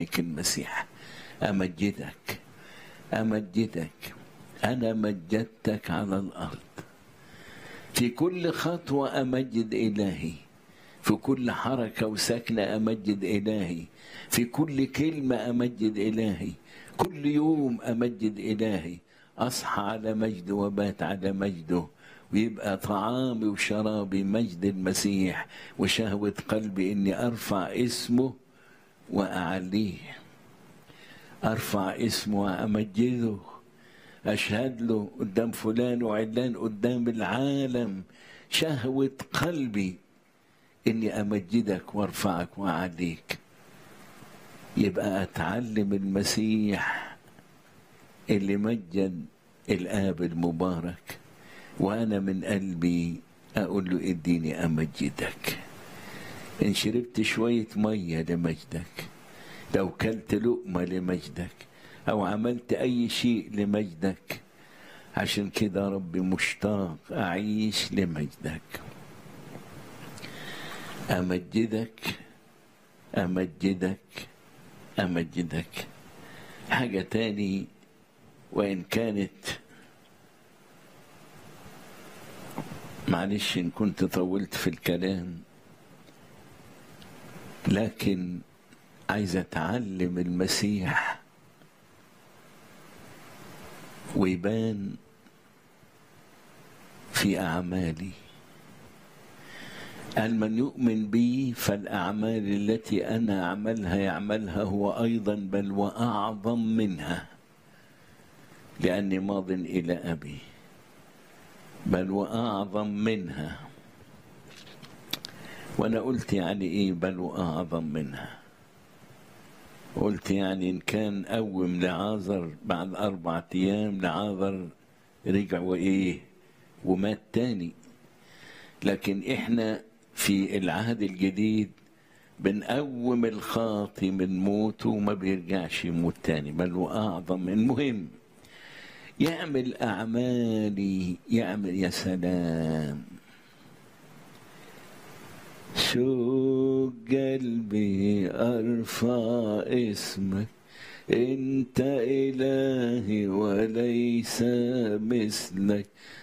عليك المسيح أمجدك أمجدك أنا مجدتك على الأرض في كل خطوة أمجد إلهي في كل حركة وسكنة أمجد إلهي في كل كلمة أمجد إلهي كل يوم أمجد إلهي أصحى على مجده وبات على مجده ويبقى طعامي وشرابي مجد المسيح وشهوة قلبي إني أرفع اسمه وأعليه أرفع اسمه وأمجده أشهد له قدام فلان وعلان قدام العالم شهوة قلبي إني أمجدك وأرفعك وأعليك يبقى أتعلم المسيح اللي مجد الآب المبارك وأنا من قلبي أقول له اديني أمجدك إن شربت شوية مية لمجدك لو كلت لقمة لمجدك أو عملت أي شيء لمجدك عشان كده ربي مشتاق أعيش لمجدك أمجدك أمجدك أمجدك حاجة تاني وإن كانت معلش إن كنت طولت في الكلام لكن عايز أتعلم المسيح ويبان في أعمالي قال من يؤمن بي فالأعمال التي أنا أعملها يعملها هو أيضا بل وأعظم منها لأني ماض إلى أبي بل وأعظم منها وأنا قلت يعني إيه بل وأعظم منها قلت يعني إن كان قوم لعازر بعد أربعة أيام لعازر رجع وإيه ومات تاني لكن إحنا في العهد الجديد بنقوم الخاطي من موته وما بيرجعش يموت تاني بل وأعظم المهم يعمل أعمالي يعمل يا سلام شو قلبي أرفع اسمك أنت إلهي وليس مثلك